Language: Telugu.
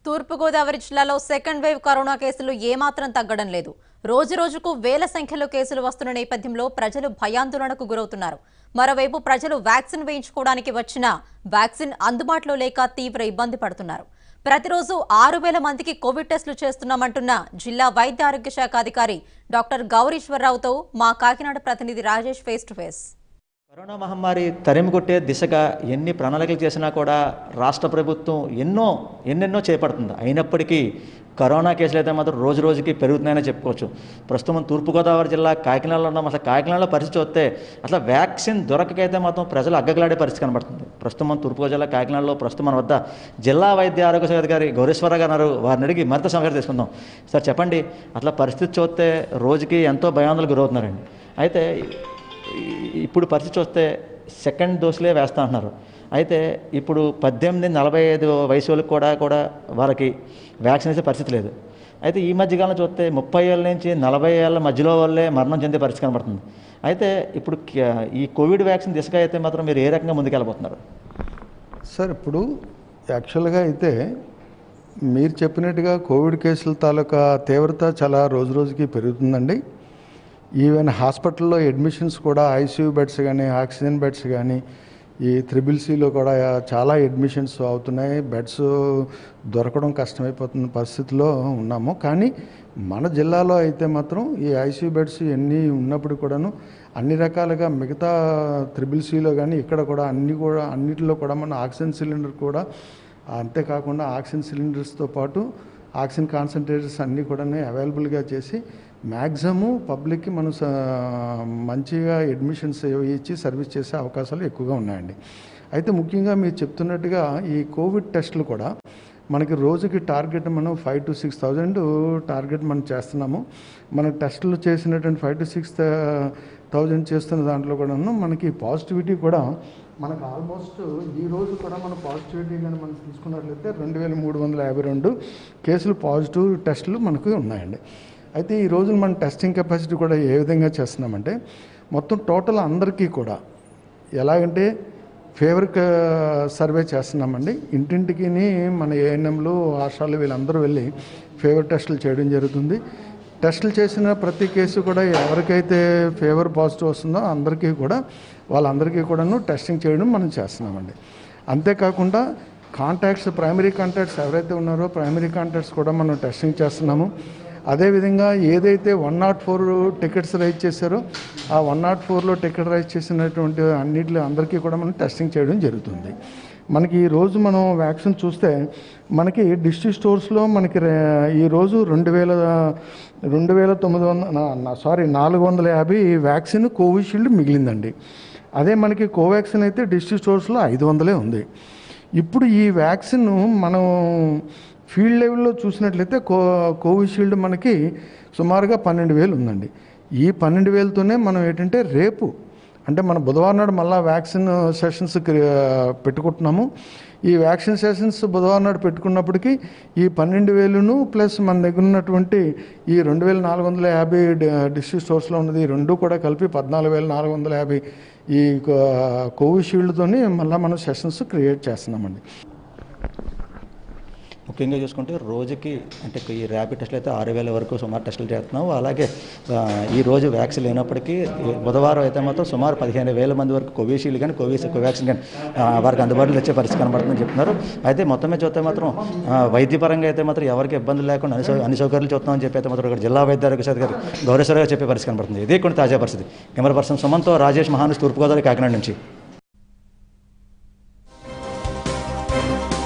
తూర్పుగోదావరి జిల్లాలో సెకండ్ వేవ్ కరోనా కేసులు ఏమాత్రం తగ్గడం లేదు రోజు రోజుకు వేల సంఖ్యలో కేసులు వస్తున్న నేపథ్యంలో ప్రజలు భయాందోళనకు గురవుతున్నారు మరోవైపు ప్రజలు వ్యాక్సిన్ వేయించుకోవడానికి వచ్చినా వ్యాక్సిన్ అందుబాటులో లేక తీవ్ర ఇబ్బంది పడుతున్నారు ప్రతిరోజు ఆరు వేల మందికి కోవిడ్ టెస్టులు చేస్తున్నామంటున్న జిల్లా వైద్య ఆరోగ్య శాఖ అధికారి డాక్టర్ గౌరీశ్వరరావుతో మా కాకినాడ ప్రతినిధి Rajesh face to face corona మహమ్మారి తరిమి కొట్టే దిశగా ఎన్ని ప్రణాళికలు చేసినా కూడా రాష్ట్ర ప్రభుత్వం ఎన్నో ఎన్నెన్నో చేపడుతుంది అయినప్పటికీ కరోనా కేసులు అయితే మాత్రం రోజు రోజుకి పెరుగుతున్నాయని చెప్పుకోవచ్చు ప్రస్తుతం మనం తూర్పుగోదావరి జిల్లా కాకినాడలో ఉన్నాం అసలు కాకినాడలో పరిస్థితి వస్తే అసలు వ్యాక్సిన్ దొరకకైతే మాత్రం ప్రజలు అగ్గగలాడే పరిస్థితి కనబడుతుంది ప్రస్తుతం మన తూర్పుగోదావరి జిల్లా కాకినాడలో ప్రస్తుతం మన వద్ద జిల్లా వైద్య ఆరోగ్య శాఖ అధికారి గౌరీశ్వరరావు గారు ఉన్నారు. వారిని అడిగి మరింత సమాచారం తీసుకుందాం సార్ చెప్పండి అట్లా పరిస్థితి చూస్తే రోజుకి ఎంతో భయాందోళనకు గురవుతున్నారండి అయితే ఈ- ఇప్పుడు పరిస్థితి చూస్తే సెకండ్ డోసులే వేస్తా అంటున్నారు అయితే ఇప్పుడు పద్దెనిమిది నలభై ఐదు వయసు వాళ్ళకి కూడా కూడా వారికి వ్యాక్సిన్ వేసే పరిస్థితి లేదు అయితే ఈ మధ్యకాలంలో చూస్తే ముప్పై ఏళ్ళ నుంచి నలభై ఏళ్ళ మధ్యలో వాళ్ళే మరణం చెందే పరిస్థితి కనబడుతుంది అయితే ఇప్పుడు క- ఈ కోవిడ్ వ్యాక్సిన్ దిశగా అయితే మాత్రం మీరు ఏ రకంగా ముందుకెళ్ళబోతున్నారు సార్ ఇప్పుడు యాక్చువల్గా అయితే మీరు చెప్పినట్టుగా కోవిడ్ కేసుల తాలూకా తీవ్రత చాలా రోజు రోజుకి పెరుగుతుందండి ఈవెన్ హాస్పిటల్లో అడ్మిషన్స్ కూడా ఐసీయూ బెడ్స్ కానీ ఆక్సిజన్ బెడ్స్ కానీ ఈ త్రిబుల్ సిలో కూడా చాలా అడ్మిషన్స్ అవుతున్నాయి బెడ్స్ దొరకడం కష్టమైపోతున్న పరిస్థితిలో ఉన్నాము కానీ మన జిల్లాలో అయితే మాత్రం ఈ ఐసీయూ బెడ్స్ ఎన్ని ఉన్నప్పుడు కూడాను అన్ని రకాలుగా మిగతా త్రిబుల్ సిలో కానీ ఇక్కడ కూడా అన్ని కూడా అన్నిటిలో కూడా మన ఆక్సిజన్ సిలిండర్ కూడా అంతేకాకుండా ఆక్సిజన్ సిలిండర్స్తో పాటు ఆక్సిజన్ కాన్సన్ట్రేటర్స్ అన్నీ కూడా అవైలబుల్గా చేసి మ్యాక్సిమము పబ్లిక్కి మనం స- మంచిగా అడ్మిషన్స్ ఇచ్చి సర్వీస్ చేసే అవకాశాలు ఎక్కువగా ఉన్నాయండి అయితే ముఖ్యంగా మీరు చెప్తున్నట్టుగా ఈ కోవిడ్ టెస్టులు కూడా మనకి రోజుకి టార్గెట్ మనం five to six thousand target మనం చేస్తున్నాము మన టెస్టులు చేసినటువంటి ఫైవ్ టు సిక్స్ థౌజండ్ చేస్తున్న దాంట్లో కూడా మనకి పాజిటివిటీ కూడా మనకు ఆల్మోస్ట్ ఈ రోజు కూడా మన పాజిటివిటీ కానీ మనం తీసుకున్నట్లయితే రెండు వేల మూడు వందల యాభై రెండు కేసులు పాజిటివ్ టెస్టులు మనకు ఉన్నాయండి అయితే ఈ రోజు మన టెస్టింగ్ కెపాసిటీ కూడా ఏ విధంగా చేస్తున్నామంటే మొత్తం టోటల్ అందరికీ కూడా ఎలాగంటే ఫేవర్ సర్వే చేస్తున్నామండి ఇంటింటికి మన ఏఎన్ఎంలు ఆశాలు వీళ్ళందరూ వెళ్ళి ఫేవర్ టెస్టులు చేయడం జరుగుతుంది టెస్టులు చేసిన ప్రతి కేసు కూడా ఎవరికైతే ఫేవర్ పాజిటివ్ వస్తుందో అందరికీ కూడా వాళ్ళందరికీ కూడాను టెస్టింగ్ చేయడం మనం చేస్తున్నామండి అంతేకాకుండా కాంటాక్ట్స్ ప్రైమరీ కాంటాక్ట్స్ ఎవరైతే ఉన్నారో ప్రైమరీ కాంటాక్ట్స్ కూడా మనం టెస్టింగ్ చేస్తున్నాము అదేవిధంగా ఏదైతే one not four tickets raise చేశారో ఆ వన్ నాట్ ఫోర్లో టికెట్ రైజ్ చేసినటువంటి అన్నిటిలో అందరికీ కూడా మనం టెస్టింగ్ చేయడం జరుగుతుంది మనకి ఈ రోజు మనం వ్యాక్సిన్ చూస్తే మనకి డిస్ట్రిక్ట్ స్టోర్స్లో మనకి రే- ఈ రోజు రెండు వేల రెండు వేల తొమ్మిది వందల సారీ నాలుగు వందల యాభై వ్యాక్సిన్ కోవిషీల్డ్ మిగిలిందండి అదే మనకి కోవాక్సిన్ అయితే డిస్ట్రిక్ట్ స్టోర్స్లో ఐదు వందలే ఉంది ఇప్పుడు ఈ వ్యాక్సిన్ మనం ఫీల్డ్ లెవెల్లో చూసినట్లయితే కో కోవిషీల్డ్ మనకి సుమారుగా పన్నెండు వేలు ఉందండి ఈ పన్నెండు వేలతోనే మనం ఏంటంటే రేపు అంటే మన బుధవారం నాడు మళ్ళీ వ్యాక్సిన్ సెషన్స్ పెట్టుకుంటున్నాము ఈ వ్యాక్సిన్ సెషన్స్ బుధవారం నాడు పెట్టుకున్నప్పటికీ ఈ పన్నెండు వేలును ప్లస్ మన దగ్గర ఉన్నటువంటి ఈ రెండు వేల నాలుగు వందల యాభై డిస్ట్రిక్ట్ స్టోర్స్లో ఉన్నది ఈ రెండు కూడా కలిపి పద్నాలుగు వేల నాలుగు వందల యాభై ఈ కోవిషీల్డ్తోని మళ్ళీ మనం సెషన్స్ క్రియేట్ చేస్తున్నామండి ముఖ్యంగా చూసుకుంటే రోజుకి అంటే ఈ ర్యాపిడ్ టెస్టులు అయితే ఆరు వేల వరకు సుమారు టెస్టులు చేస్తున్నాం అలాగే ఆ, ఈ రోజు వ్యాక్సిన్ లేనప్పటికీ ఈ బుధవారం అయితే మాత్రం సుమారు పదిహేను వేల మంది వరకు కోవిషీల్డ్ కానీ కోవిస్ కోవాక్సిన్ కానీ ఆ, వారికి అందుబాటులో వచ్చే పరిస్థితి కనబడుతుందని చెప్తున్నారు అయితే మొత్తం మీద చూస్తే మాత్రం ఆ, వైద్యపరంగా అయితే మాత్రం ఎవరికి ఇబ్బందులు లేకుండా అన్ని సౌ- అన్ని సౌకర్యాలు చూస్తామని చెప్పి అయితే మాత్రం ఇక్కడ జిల్లా వైద్య ఆరోగ్య శాఖ గారు గౌరవశ్వరగా చెప్పే పరిస్థితి కనబడుతుంది ఇదే కొన్ని తాజా పరిస్థితి కెమెరా పర్సన్ సుమంతో రాజేష్ మహాను తూర్పుగోదావరి కాకినాడ నుంచి